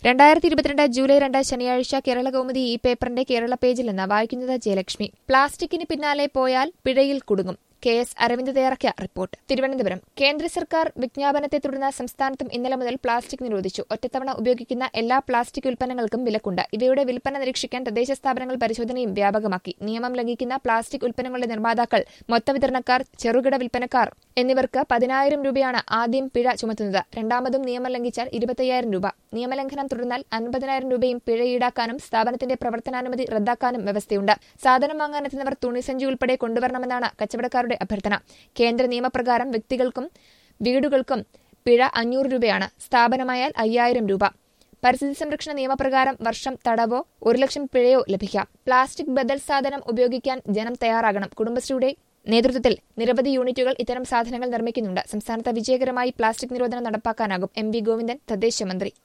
രണ്ടായിരത്തി ഇരുപത്തിരണ്ട് ജൂലൈ രണ്ട് ശനിയാഴ്ച കേരള കൗമുദി ഈ പേപ്പറിന്റെ കേരള പേജിൽ നിന്ന് വായിക്കുന്നത് ജയലക്ഷ്മി പ്ലാസ്റ്റിക്കിന് പിന്നാലെ പോയാൽ പിഴയിൽ കുടുങ്ങും കെ എസ് അരവിന്ദ് തയ്യാറാക്കിയ റിപ്പോർട്ട് തിരുവനന്തപുരം കേന്ദ്ര സർക്കാർ വിജ്ഞാപനത്തെ തുടർന്ന് സംസ്ഥാനത്തും ഇന്നലെ മുതൽ പ്ലാസ്റ്റിക് നിരോധിച്ചു ഒറ്റത്തവണ ഉപയോഗിക്കുന്ന എല്ലാ പ്ലാസ്റ്റിക് ഉൽപ്പന്നങ്ങൾക്കും വിലക്കുണ്ട് ഇവയുടെ വിൽപ്പന നിരീക്ഷിക്കാൻ തദ്ദേശ സ്ഥാപനങ്ങൾ പരിശോധനയും വ്യാപകമാക്കി നിയമം ലംഘിക്കുന്ന പ്ലാസ്റ്റിക് ഉൽപ്പന്നങ്ങളുടെ നിർമ്മാതാക്കൾ മൊത്തവിതരണക്കാർ ചെറുകിട വിൽപ്പനക്കാർ എന്നിവർക്ക് പതിനായിരം രൂപയാണ് ആദ്യം പിഴ ചുമത്തുന്നത് രണ്ടാമതും നിയമം ലംഘിച്ചാൽ ഇരുപത്തയ്യായിരം രൂപ നിയമലംഘനം തുടർന്നാൽ അൻപതിനായിരം രൂപയും പിഴ ഈടാക്കാനും സ്ഥാപനത്തിന്റെ പ്രവർത്തനാനുമതി റദ്ദാക്കാനും വ്യവസ്ഥയുണ്ട് സാധനം വാങ്ങാനെത്തുന്നവർ തുണിസഞ്ചി ഉൾപ്പെടെ കൊണ്ടുവരണമെന്നാണ് കച്ചവടക്കാരുടെ അഭ്യർത്ഥന കേന്ദ്ര നിയമപ്രകാരം വ്യക്തികൾക്കും വീടുകൾക്കും പിഴ അഞ്ഞൂറ് രൂപയാണ് സ്ഥാപനമായാൽ അയ്യായിരം രൂപ പരിസ്ഥിതി സംരക്ഷണ നിയമപ്രകാരം വർഷം തടവോ ഒരു ലക്ഷം പിഴയോ ലഭിക്കാം പ്ലാസ്റ്റിക് ബദൽ സാധനം ഉപയോഗിക്കാൻ ജനം തയ്യാറാകണം കുടുംബശ്രീയുടെ നേതൃത്വത്തിൽ നിരവധി യൂണിറ്റുകൾ ഇത്തരം സാധനങ്ങൾ നിർമ്മിക്കുന്നുണ്ട് സംസ്ഥാനത്ത് വിജയകരമായി പ്ലാസ്റ്റിക് നിരോധനം നടപ്പാക്കാനാകും എം വി ഗോവിന്ദൻ തദ്ദേശ മന്ത്രി